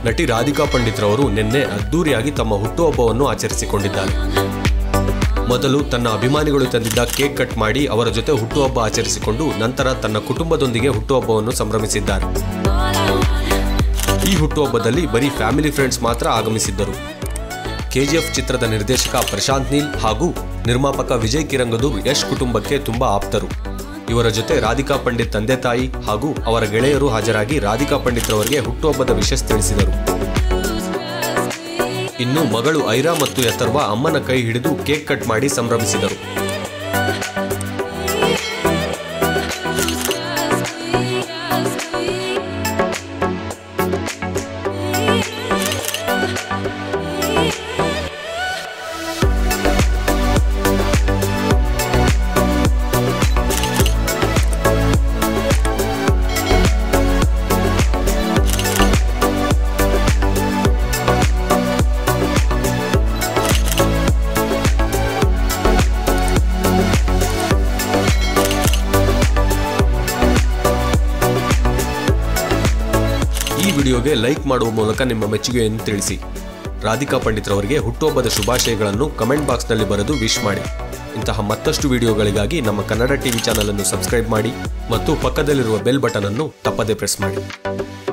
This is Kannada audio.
ನಟಿ ರಾಧಿಕಾ ಪಂಡಿತ್ರವರು ನಿನ್ನೆ ಅದ್ದೂರಿಯಾಗಿ ತಮ್ಮ ಹುಟ್ಟುಹಬ್ಬವನ್ನು ಆಚರಿಸಿಕೊಂಡಿದ್ದಾರೆ ಮೊದಲು ತನ್ನ ಅಭಿಮಾನಿಗಳು ತಂದಿದ್ದ ಕೇಕ್ ಕಟ್ ಮಾಡಿ ಅವರ ಜೊತೆ ಹುಟ್ಟುಹಬ್ಬ ಆಚರಿಸಿಕೊಂಡು ನಂತರ ತನ್ನ ಕುಟುಂಬದೊಂದಿಗೆ ಹುಟ್ಟುಹಬ್ಬವನ್ನು ಸಂಭ್ರಮಿಸಿದ್ದಾರೆ ಈ ಹುಟ್ಟುಹಬ್ಬದಲ್ಲಿ ಬರೀ ಫ್ಯಾಮಿಲಿ ಫ್ರೆಂಡ್ಸ್ ಮಾತ್ರ ಆಗಮಿಸಿದ್ದರು ಕೆಜಿಎಫ್ ಚಿತ್ರದ ನಿರ್ದೇಶಕ ಪ್ರಶಾಂತ್ ನೀಲ್ ಹಾಗೂ ನಿರ್ಮಾಪಕ ವಿಜಯ್ ಕಿರಂಗದೂರ್ ಯಶ್ ಕುಟುಂಬಕ್ಕೆ ತುಂಬಾ ಆಪ್ತರು ಇವರ ಜೊತೆ ರಾಧಿಕಾ ಪಂಡಿತ್ ತಂದೆ ತಾಯಿ ಹಾಗೂ ಅವರ ಗೆಳೆಯರು ಹಾಜರಾಗಿ ರಾಧಿಕಾ ಪಂಡಿತ್ ಅವರಿಗೆ ಹುಟ್ಟುಹಬ್ಬದ ವಿಶೇಷ ತಿಳಿಸಿದರು ಇನ್ನು ಮಗಳು ಐರಾ ಮತ್ತು ಯಥರ್ವ ಅಮ್ಮನ ಕೈ ಹಿಡಿದು ಕೇಕ್ ಕಟ್ ಮಾಡಿ ಸಂಭ್ರಮಿಸಿದರು ಈ ವಿಡಿಯೋಗೆ ಲೈಕ್ ಮಾಡುವ ಮೂಲಕ ನಿಮ್ಮ ಮೆಚ್ಚುಗೆಯನ್ನು ತಿಳಿಸಿ ರಾಧಿಕಾ ಪಂಡಿತ್ರವರಿಗೆ ಹುಟ್ಟುಹಬ್ಬದ ಶುಭಾಶಯಗಳನ್ನು ಕಮೆಂಟ್ ಬಾಕ್ಸ್ನಲ್ಲಿ ಬರೆದು ವಿಶ್ ಮಾಡಿ ಇಂತಹ ಮತ್ತಷ್ಟು ವಿಡಿಯೋಗಳಿಗಾಗಿ ನಮ್ಮ ಕನ್ನಡ ಟಿವಿ ಚಾನಲ್ ಅನ್ನು ಸಬ್ಸ್ಕ್ರೈಬ್ ಮಾಡಿ ಮತ್ತು ಪಕ್ಕದಲ್ಲಿರುವ ಬೆಲ್ ಬಟನ್ ಅನ್ನು ತಪ್ಪದೇ ಪ್ರೆಸ್ ಮಾಡಿ